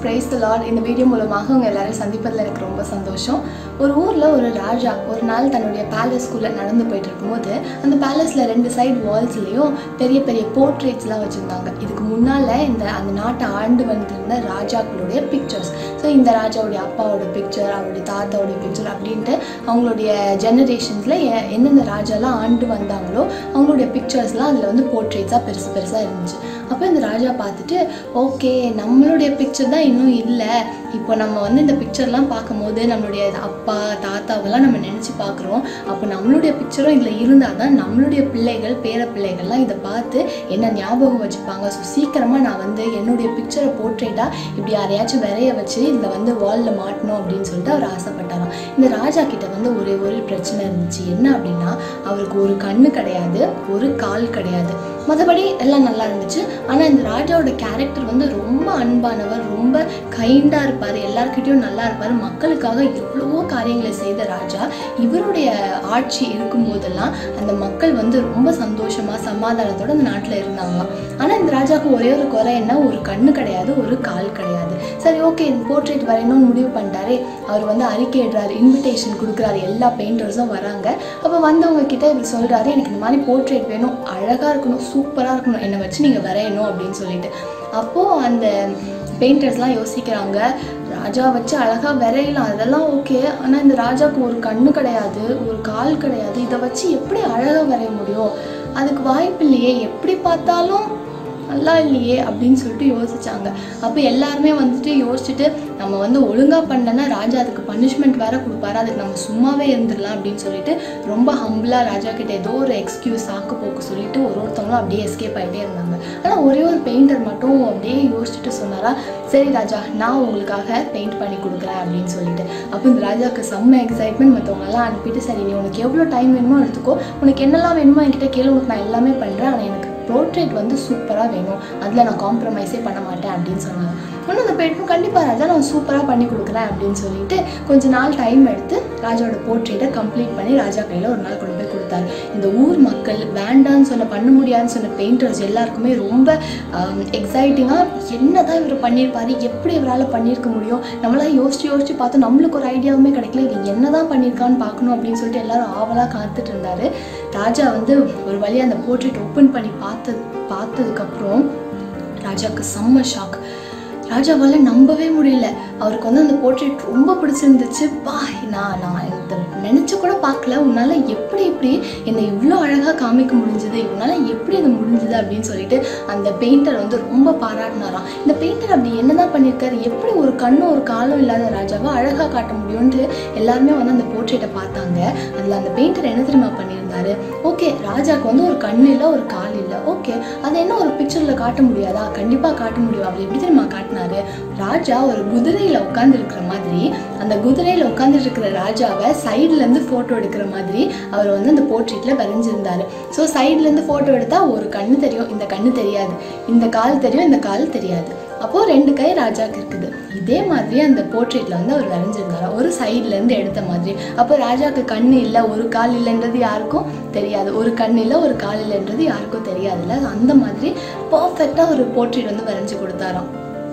price the lord இந்த video மூலமாக உங்கள் எல்லாரையும் சந்திப்பதில் எனக்கு ரொம்ப சந்தோஷம் ஒரு ஊரில் ஒரு ராஜா ஒரு நாள் தன்னுடைய பேலஸ்குள்ளே நடந்து போயிட்டு இருக்கும்போது அந்த பேலஸில் ரெண்டு சைடு வால்ஸ்லேயும் பெரிய பெரிய போர்ட்ரேட்ஸ்லாம் வச்சுருந்தாங்க இதுக்கு முன்னால் இந்த அந்த நாட்டை ஆண்டு வந்திருந்த ராஜாக்களுடைய பிக்சர்ஸ் ஸோ இந்த ராஜாவுடைய அப்பாவோட பிக்சர் அவருடைய தாத்தாவுடைய பிக்சர் அப்படின்ட்டு அவங்களுடைய ஜெனரேஷன்ஸில் எந்தெந்த ராஜாலாம் ஆண்டு வந்தாங்களோ அவங்களுடைய பிக்சர்ஸ்லாம் அதில் வந்து போர்ட்ரேட்ஸாக பெருசு பெருசாக இருந்துச்சு அப்போ இந்த ராஜா பார்த்துட்டு ஓகே நம்மளுடைய பிக்சர் தான் இன்னும் இல்லை இப்போ நம்ம வந்து இந்த பிக்சர்லாம் பார்க்கும்போது நம்மளுடைய அப்பா தாத்தாவெல்லாம் நம்ம நினச்சி பார்க்குறோம் அப்போ நம்மளுடைய பிக்சரும் இதில் இருந்தால் தான் நம்மளுடைய பிள்ளைகள் பேர பிள்ளைகள்லாம் இதை பார்த்து என்ன ஞாபகம் வச்சுப்பாங்க ஸோ சீக்கிரமாக நான் வந்து என்னுடைய பிக்சரை போர்ட்ரேட்டாக இப்படி யாரையாச்சும் விரைய வச்சு இதில் வந்து வாலில் மாட்டணும் அப்படின்னு சொல்லிட்டு அவர் ஆசைப்பட்டாராம் இந்த ராஜா கிட்ட வந்து ஒரே ஒரு பிரச்சனை இருந்துச்சு என்ன அப்படின்னா அவருக்கு ஒரு கண்ணு கிடையாது ஒரு கால் கிடையாது மற்றபடி எல்லாம் நல்லா இருந்துச்சு ஆனால் இந்த ராஜாவோட கேரக்டர் வந்து ரொம்ப அன்பானவர் ரொம்ப கைண்டாக இருப்பார் எல்லாருக்கிட்டையும் நல்லா இருப்பார் மக்களுக்காக எவ்வளவோ காரியங்களை செய்த ராஜா இவருடைய ஆட்சி இருக்கும்போதெல்லாம் அந்த மக்கள் வந்து ரொம்ப சந்தோஷமாக சமாதானத்தோட அந்த நாட்டில் இருந்தாங்களாம் ஆனால் இந்த ராஜாவுக்கு ஒரே ஒரு குறை என்ன ஒரு கண்ணு கிடையாது ஒரு கால் கிடையாது சரி ஓகே இந்த போர்ட்ரேட் வரையணும்னு முடிவு பண்ணிட்டாரே அவர் வந்து அறிக்கையிடுறாரு இன்விடேஷன் கொடுக்குறாரு எல்லா பெயிண்டர்ஸும் வராங்க அப்போ வந்தவங்க கிட்ட இவர் சொல்கிறாரு எனக்கு இந்த மாதிரி போர்ட்ரேட் வேணும் அழகாக இருக்கணும் சூப்பராக இருக்கணும் என்னை வச்சு நீங்கள் வரையணும் அப்படின்னு சொல்லிட்டு அப்போது அந்த பெயிண்டர்ஸ்லாம் யோசிக்கிறாங்க ராஜா வச்சு அழகாக வரையலாம் அதெல்லாம் ஓகே ஆனால் இந்த ராஜாவுக்கு ஒரு கண்ணு கிடையாது ஒரு கால் கிடையாது இதை வச்சு எப்படி அழகாக வரைய முடியும் அதுக்கு வாய்ப்பு இல்லையே எப்படி பார்த்தாலும் நல்லா இல்லையே அப்படின்னு சொல்லிட்டு யோசிச்சாங்க அப்போ எல்லாருமே வந்துட்டு யோசிச்சுட்டு நம்ம வந்து ஒழுங்காக பண்ணலன்னா ராஜா அதுக்கு பனிஷ்மெண்ட் வேற கொடுப்பாரு அதுக்கு நம்ம சும்மாவே இருந்துடலாம் அப்படின்னு சொல்லிட்டு ரொம்ப ஹம்பிளாக ராஜா கிட்ட ஏதோ ஒரு எக்ஸ்கியூஸ் சாக்கு போக்கு சொல்லிட்டு ஒரு ஒருத்தவங்களும் அப்படியே எஸ்கேப் ஆகிட்டே இருந்தாங்க ஆனால் ஒரே ஒரு பெயிண்டர் மட்டும் அப்படியே யோசிச்சுட்டு சொன்னாரா சரி ராஜா நான் உங்களுக்காக பெயிண்ட் பண்ணி கொடுக்குறேன் அப்படின்னு சொல்லிட்டு அப்போ இந்த ராஜாவுக்கு செம்ம எக்ஸைட்மெண்ட் மற்றவங்கெல்லாம் அனுப்பிட்டு சரி நீ உனக்கு எவ்வளோ டைம் வேணுமோ எடுத்துக்கோ உனக்கு என்னெல்லாம் வேணுமோ என்கிட்ட கேளு உனக்கு நான் எல்லாமே பண்ணுறேன் ஆனால் எனக்கு போர்ட்ரேட் வந்து சூப்பராக வேணும் அதில் நான் காம்ப்ரமைஸே பண்ண மாட்டேன் அப்படின்னு சொன்னாங்க இன்னும் அந்த பெயிண்டும் கண்டிப்பாக ராஜா நான் சூப்பராக பண்ணி கொடுக்குறேன் அப்படின்னு சொல்லிட்டு கொஞ்ச நாள் டைம் எடுத்து ராஜாவோட போர்ட்ரேட்டை கம்ப்ளீட் பண்ணி ராஜா கையில் ஒரு நாள் கொண்டு போய் கொடுத்தாரு இந்த ஊர் மக்கள் வேண்டான்னு சொன்ன பண்ண முடியாதுன்னு சொன்ன பெயிண்டர்ஸ் எல்லாருக்குமே ரொம்ப எக்ஸைட்டிங்காக என்ன தான் இவர் பண்ணியிருப்பாரு எப்படி இவரால் பண்ணியிருக்க முடியும் நம்மளாம் யோசிச்சு யோசிச்சு பார்த்தோம் நம்மளுக்கு ஒரு ஐடியாவுமே கிடைக்கல இவன் என்ன தான் பண்ணியிருக்கான்னு பார்க்கணும் அப்படின்னு சொல்லிட்டு எல்லாரும் ஆவலாக காத்துட்டு இருந்தாரு ராஜா வந்து ஒரு வழியாக அந்த போர்ட்ரேட் ஓப்பன் பண்ணி பார்த்து பார்த்ததுக்கப்புறம் ராஜாவுக்கு செம்ம ஷாக் ராஜாவால் நம்பவே முடியல அவருக்கு வந்து அந்த போர்ட்ரேட் ரொம்ப பிடிச்சிருந்துச்சு பா நான் நான் இதை நினச்சி கூட பார்க்கல உன்னால் எப்படி இப்படி என்னை இவ்வளோ அழகாக காமிக்க முடிஞ்சது உன்னால் எப்படி இது முடிஞ்சது அப்படின்னு சொல்லிட்டு அந்த பெயிண்டர் வந்து ரொம்ப பாராட்டினாராம் இந்த பெயிண்டர் அப்படி என்னதான் பண்ணியிருக்காரு எப்படி ஒரு கண்ணும் ஒரு காலும் இல்லாத ராஜாவை அழகாக காட்ட முடியும்ன்ட்டு எல்லாருமே வந்து அந்த போர்ட்ரேட்டை பார்த்தாங்க அதில் அந்த பெயிண்டர் என்ன தெரியுமா பண்ணியிருந்தாரு ஓகே ராஜாவுக்கு வந்து ஒரு கண் இல்லை ஒரு கால் இல்லை ஓகே அது என்ன ஒரு பிக்சரில் காட்ட முடியாதா கண்டிப்பாக காட்ட முடியும் அவர் எப்படி தெரியுமா காட்டினாரு ராஜா ஒரு குதிரையில் உட்காந்து இருக்கிற மாதிரி அந்த குதிரையில் உட்காந்துட்டு இருக்கிற ராஜாவை சைட்லேருந்து ஃபோட்டோ எடுக்கிற மாதிரி அவர் வந்து அந்த போர்ட்ரேட்டில் வரைஞ்சிருந்தாரு ஸோ சைட்லேருந்து ஃபோட்டோ எடுத்தால் ஒரு கண்ணு தெரியும் இந்த கண்ணு தெரியாது இந்த கால் தெரியும் இந்த கால் தெரியாது அப்போது ரெண்டு கை ராஜாவுக்கு இருக்குது இதே மாதிரி அந்த போர்ட்ரேட்டில் வந்து அவர் வரைஞ்சிருந்தாரா ஒரு சைட்லேருந்து எடுத்த மாதிரி அப்போ ராஜாவுக்கு கண் இல்லை ஒரு கால் இல்லைன்றது யாருக்கும் தெரியாது ஒரு கண் இல்லை ஒரு கால் இல்லைன்றது யாருக்கும் தெரியாதுல்ல அந்த மாதிரி பர்ஃபெக்டாக ஒரு போர்ட்ரேட் வந்து வரைஞ்சி கொடுத்தாராம்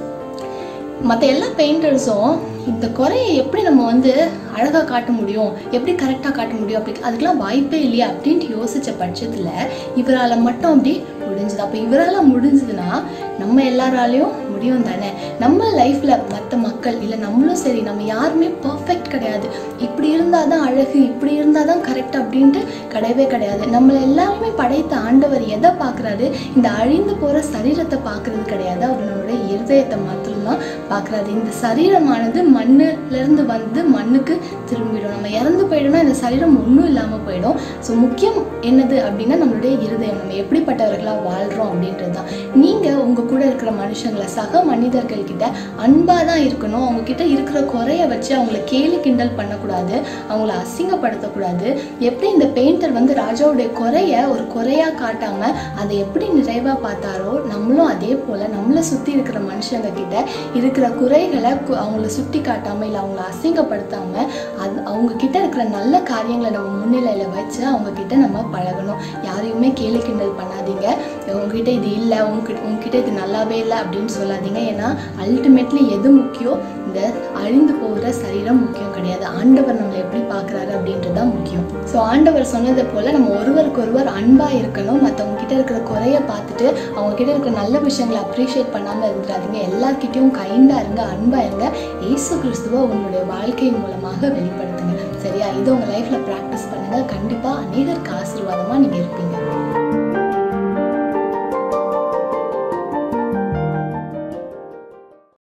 மற்ற எல்லா பெயிண்டர்ஸும் இந்த குறையை எப்படி நம்ம வந்து அழகாக காட்ட முடியும் எப்படி கரெக்டாக காட்ட முடியும் அப்படி அதுக்கெலாம் வாய்ப்பே இல்லையா அப்படின்ட்டு யோசித்த பட்சத்தில் இவரால் மட்டும் அப்படி முடிஞ்சுது அப்போ இவரால் முடிஞ்சதுன்னா நம்ம எல்லாராலையும் முடியும் தானே நம்ம லைஃப்பில் மற்ற மக்கள் இல்லை நம்மளும் சரி நம்ம யாருமே பர்ஃபெக்ட் கிடையாது இப்படி இருந்தால் தான் அழகு இப்படி இருந்தால் தான் கரெக்ட் அப்படின்ட்டு கிடையவே கிடையாது நம்மளை எல்லாருமே படைத்த ஆண்டவர் எதை பார்க்குறாரு இந்த அழிந்து போகிற சரீரத்தை பார்க்குறது கிடையாது அவர் நம்மளுடைய இருதயத்தை மாத்திரம்தான் பார்க்குறாரு இந்த சரீரமானது மண்ணுலேருந்து வந்து மண்ணுக்கு திரும்பிடும் நம்ம இறந்து போயிடணும் இந்த சரீரம் ஒன்றும் இல்லாமல் போயிடும் ஸோ முக்கியம் என்னது அப்படின்னா நம்மளுடைய இருதயம் நம்ம எப்படிப்பட்டவர்களாக வாழ்கிறோம் அப்படின்றது தான் நீங்கள் உங்கள் கூட இருக்கிற மனுஷங்களை சக மனிதர்கள் கிட்ட அன்பாக தான் இருக்கணும் அவங்க கிட்ட இருக்கிற குறைய வச்சு அவங்கள கேலி கிண்டல் பண்ணக்கூடாது அவங்கள அசிங்கப்படுத்தக்கூடாது எப்படி இந்த பெயிண்டர் வந்து ராஜாவுடைய குறைய ஒரு குறையாக காட்டாமல் அதை எப்படி நிறைவாக பார்த்தாரோ நம்மளும் அதே போல் நம்மளை சுற்றி இருக்கிற மனுஷங்க கிட்ட இருக்கிற குறைகளை கு- அவங்கள சுட்டி காட்டாமல் இல்லை அவங்கள அசிங்கப்படுத்தாமல் அது அவங்க கிட்ட இருக்கிற நல்ல காரியங்களை நம்ம முன்னிலையில் வச்சு அவங்க கிட்ட நம்ம பழகணும் யாரையுமே கேலி கிண்டல் பண்ணாதீங்க உங்ககிட்ட இது இல்லை உங்ககிட்ட உங்ககிட்ட இது நல்லாவே இல்லை அப்படின்னு சொல்லாதீங்க இருந்துடாதீங்க ஏன்னா அல்டிமேட்லி எது முக்கியம் இந்த அழிந்து போகிற சரீரம் முக்கியம் கிடையாது ஆண்டவர் நம்மளை எப்படி பார்க்குறாரு அப்படின்றது தான் முக்கியம் ஸோ ஆண்டவர் சொன்னதை போல் நம்ம ஒருவருக்கு ஒருவர் அன்பாக இருக்கணும் மற்றவங்க கிட்ட இருக்கிற குறைய பார்த்துட்டு அவங்க கிட்ட இருக்கிற நல்ல விஷயங்களை அப்ரிஷியேட் பண்ணாமல் இருந்துடாதீங்க எல்லார்கிட்டயும் கைண்டாக இருங்க அன்பாக இருங்க ஏசு கிறிஸ்துவை உங்களுடைய வாழ்க்கையின் மூலமாக வெளிப்படுத்துங்க சரியா இது உங்கள் லைஃப்பில் ப்ராக்டிஸ் பண்ணுங்கள் கண்டிப்பாக அநேகருக்கு ஆசீர்வாதமாக நீங்கள் இருப்பீங்க